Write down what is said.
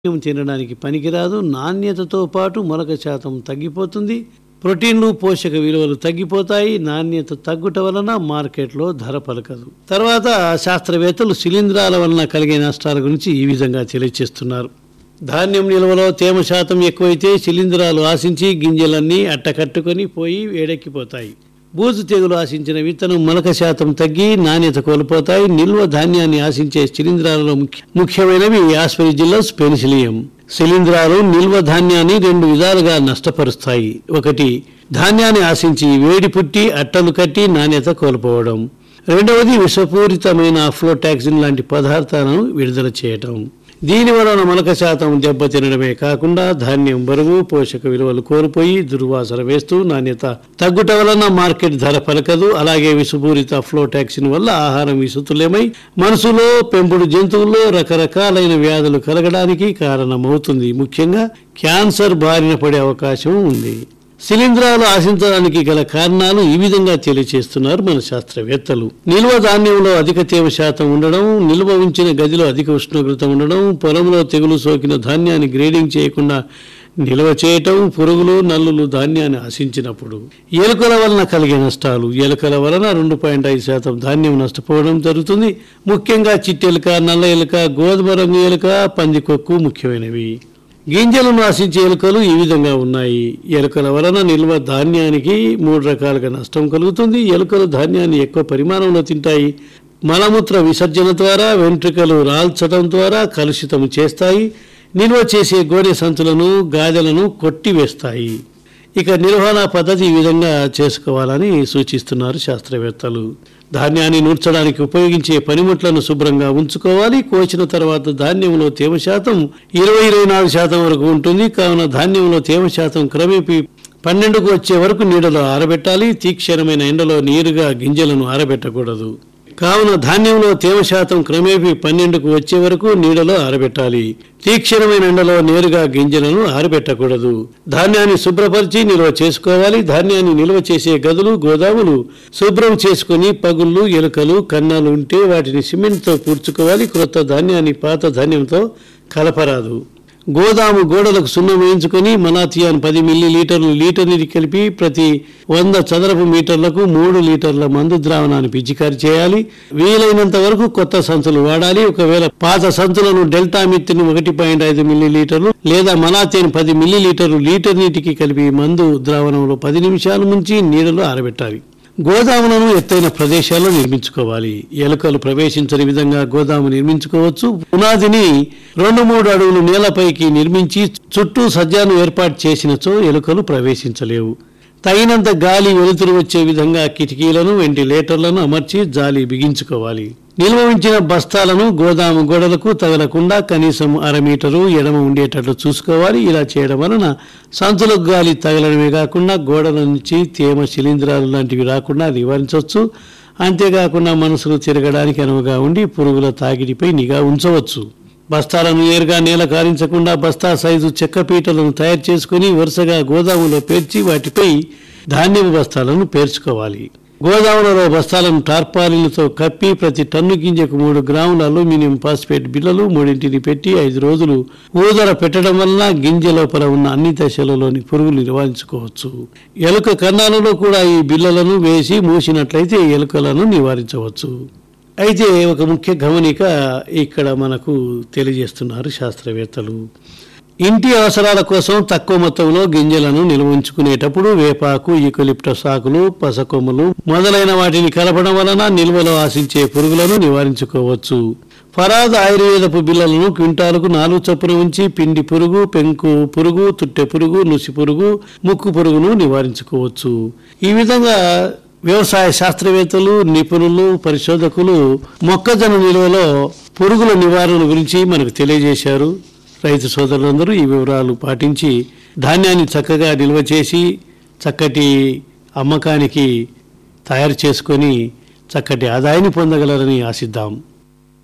బియ్యం తినడానికి పనికిరాదు నాణ్యతతో పాటు మొలక శాతం తగ్గిపోతుంది ప్రోటీన్లు పోషక విలువలు తగ్గిపోతాయి నాణ్యత తగ్గుట వలన మార్కెట్లో ధర పలకదు తర్వాత శాస్త్రవేత్తలు శిలీంధ్రాల వలన కలిగే నష్టాల గురించి ఈ విధంగా తెలియజేస్తున్నారు ధాన్యం నిల్వలో తేమ శాతం ఎక్కువైతే శిలీంధ్రాలు ఆశించి గింజలన్నీ అట్టకట్టుకొని పోయి వేడెక్కిపోతాయి బూజు తెగులు ఆశించిన విత్తనం మొలక శాతం తగ్గి నాణ్యత కోల్పోతాయి నిల్వ ధాన్యాన్ని ఆశించే శిలీంధ్రాలలో ముఖ్య- ముఖ్యమైనవి ఆస్పెరిజిల్లస్ పెనిసిలియం శిలీంధ్రాలు నిల్వ ధాన్యాన్ని రెండు విధాలుగా నష్టపరుస్తాయి ఒకటి ధాన్యాన్ని ఆశించి వేడి పుట్టి అట్టలు కట్టి నాణ్యత కోల్పోవడం రెండవది విషపూరితమైన అఫ్లోటాక్సిన్ లాంటి పదార్థాలను విడుదల చేయటం దీని వలన మొలక శాతం దెబ్బతినడమే కాకుండా ధాన్యం బరువు పోషక విలువలు కోల్పోయి దుర్వాసన వేస్తూ నాణ్యత తగ్గుట వలన మార్కెట్ ధర పలకదు అలాగే విషపూరిత ఫ్లోటాక్సిన్ వల్ల ఆహారం విసుతులేమై మనసులో పెంపుడు జంతువుల్లో రకరకాలైన వ్యాధులు కలగడానికి కారణమవుతుంది ముఖ్యంగా క్యాన్సర్ బారిన పడే అవకాశం ఉంది శిలీంధ్రాలు ఆశించడానికి గల కారణాలు ఈ విధంగా తెలియచేస్తున్నారు మన శాస్త్రవేత్తలు నిల్వ ధాన్యంలో అధిక తేమ శాతం ఉండడం నిల్వ ఉంచిన గదిలో అధిక ఉష్ణోగ్రత ఉండడం పొలంలో తెగులు సోకిన ధాన్యాన్ని గ్రేడింగ్ చేయకుండా నిల్వ చేయటం పురుగులు నల్లులు ధాన్యాన్ని ఆశించినప్పుడు ఎలుకల వలన కలిగే నష్టాలు ఎలుకల వలన రెండు పాయింట్ ఐదు శాతం ధాన్యం నష్టపోవడం జరుగుతుంది ముఖ్యంగా చిట్టెలుక నల్ల ఎలుక గోధుమ రంగు ఎలుక పందికొక్కు ముఖ్యమైనవి గింజలను ఆశించే ఎలుకలు ఈ విధంగా ఉన్నాయి ఎలుకల వలన నిల్వ ధాన్యానికి మూడు రకాలుగా నష్టం కలుగుతుంది ఎలుకలు ధాన్యాన్ని ఎక్కువ పరిమాణంలో తింటాయి మలమూత్ర విసర్జన ద్వారా వెంట్రుకలు రాల్చడం ద్వారా కలుషితం చేస్తాయి నిల్వ చేసే గోనె సంచులను గాదెలను కొట్టివేస్తాయి ఇక నిర్వహణ పద్ధతి ఈ విధంగా చేసుకోవాలని సూచిస్తున్నారు శాస్త్రవేత్తలు ధాన్యాన్ని నూర్చడానికి ఉపయోగించే పనిముట్లను శుభ్రంగా ఉంచుకోవాలి కోసిన తర్వాత ధాన్యంలో తేమ శాతం ఇరవై ఇరవై నాలుగు శాతం వరకు ఉంటుంది కావున ధాన్యంలో తేమ శాతం క్రమేపీ పన్నెండుకు వచ్చే వరకు నీడలో ఆరబెట్టాలి తీక్షణమైన ఎండలో నీరుగా గింజలను ఆరబెట్టకూడదు కావున ధాన్యంలో తేమ శాతం క్రమేపీ పన్నెండుకు వచ్చే వరకు నీడలో ఆరబెట్టాలి తీక్షణమైన ఎండలో నేరుగా గింజలను ఆరబెట్టకూడదు ధాన్యాన్ని శుభ్రపరిచి నిల్వ చేసుకోవాలి ధాన్యాన్ని నిల్వ చేసే గదులు గోదాములు శుభ్రం చేసుకుని పగుళ్ళు ఎలుకలు కన్నాలు ఉంటే వాటిని సిమెంట్తో పూడ్చుకోవాలి క్రొత్త ధాన్యాన్ని పాత ధాన్యంతో కలపరాదు గోదాము గోడలకు సున్నం వేయించుకొని మలాథియాన్ పది మిల్లీ లీటర్లు లీటర్ నీటి కలిపి ప్రతి వంద చదరపు మీటర్లకు మూడు లీటర్ల మందు ద్రావణాన్ని పిచికారి చేయాలి వీలైనంత వరకు కొత్త సంచులు వాడాలి ఒకవేళ పాత సంచులను డెల్టా మిత్తిని ఒకటి పాయింట్ ఐదు మిల్లీ లీటర్లు లేదా మలాథియాన్ పది మిల్లీ లీటర్లు లీటర్ నీటికి కలిపి మందు ద్రావణంలో పది నిమిషాల ముంచి నీడలో ఆరబెట్టాలి గోదాములను ఎత్తైన ప్రదేశాల్లో నిర్మించుకోవాలి ఎలుకలు ప్రవేశించని విధంగా గోదాము నిర్మించుకోవచ్చు పునాదిని రెండు మూడు అడుగులు నేలపైకి నిర్మించి చుట్టూ సజ్జాను ఏర్పాటు చేసినచో ఎలుకలు ప్రవేశించలేవు తగినంత గాలి వెలుతురు వచ్చే విధంగా కిటికీలను వెంటిలేటర్లను అమర్చి జాలి బిగించుకోవాలి నిల్వ ఉంచిన బస్తాలను గోదాము గోడలకు తగలకుండా కనీసం అర మీటరు ఎడమ ఉండేటట్లు చూసుకోవాలి ఇలా చేయడం వలన సంచులకు గాలి తగలడమే కాకుండా గోడల నుంచి తేమ శిలీంధ్రాలు లాంటివి రాకుండా నివారించవచ్చు అంతేకాకుండా మనసులు తిరగడానికి అనువుగా ఉండి పురుగుల తాకిడిపై నిఘా ఉంచవచ్చు బస్తాలను నేరుగా నేల కారించకుండా బస్తా సైజు చెక్క పీటలను తయారు చేసుకుని వరుసగా గోదాములో పేర్చి వాటిపై ధాన్యపు బస్తాలను పేర్చుకోవాలి గోదాములలో బస్తాలను టార్పాలిన్లతో కప్పి ప్రతి టన్ను గింజకు మూడు గ్రాముల అల్యూమినియం ఫాస్ఫేట్ బిళ్ళలు మూడింటిని పెట్టి ఐదు రోజులు ఊదర పెట్టడం వలన గింజ లోపల ఉన్న అన్ని దశలలోని పురుగులు నివారించుకోవచ్చు ఎలుక కన్నాలలో కూడా ఈ బిళ్ళలను వేసి మూసినట్లయితే ఎలుకలను నివారించవచ్చు అయితే ఒక ముఖ్య గమనిక ఇక్కడ మనకు తెలియజేస్తున్నారు శాస్త్రవేత్తలు ఇంటి అవసరాల కోసం తక్కువ మొత్తంలో గింజలను నిల్వ ఉంచుకునేటప్పుడు వేపాకు ఈకొలిప్టస్ ఆకులు పసకొమ్మలు మొదలైన వాటిని కలపడం వలన నిల్వలో ఆశించే పురుగులను నివారించుకోవచ్చు ఫరాద్ ఆయుర్వేదపు బిళ్ళలను క్వింటాలకు నాలుగు చొప్పున ఉంచి పిండి పురుగు పెంకు పురుగు తుట్టె పురుగు నుసి పురుగు ముక్కు పురుగును నివారించుకోవచ్చు ఈ విధంగా వ్యవసాయ శాస్త్రవేత్తలు నిపుణులు పరిశోధకులు మొక్కజొన్న నిల్వలో పురుగుల నివారణ గురించి మనకు తెలియజేశారు రైతు సోదరులందరూ ఈ వివరాలు పాటించి ధాన్యాన్ని చక్కగా నిల్వ చేసి చక్కటి అమ్మకానికి తయారు చేసుకొని చక్కటి ఆదాయాన్ని పొందగలరని ఆశిద్దాం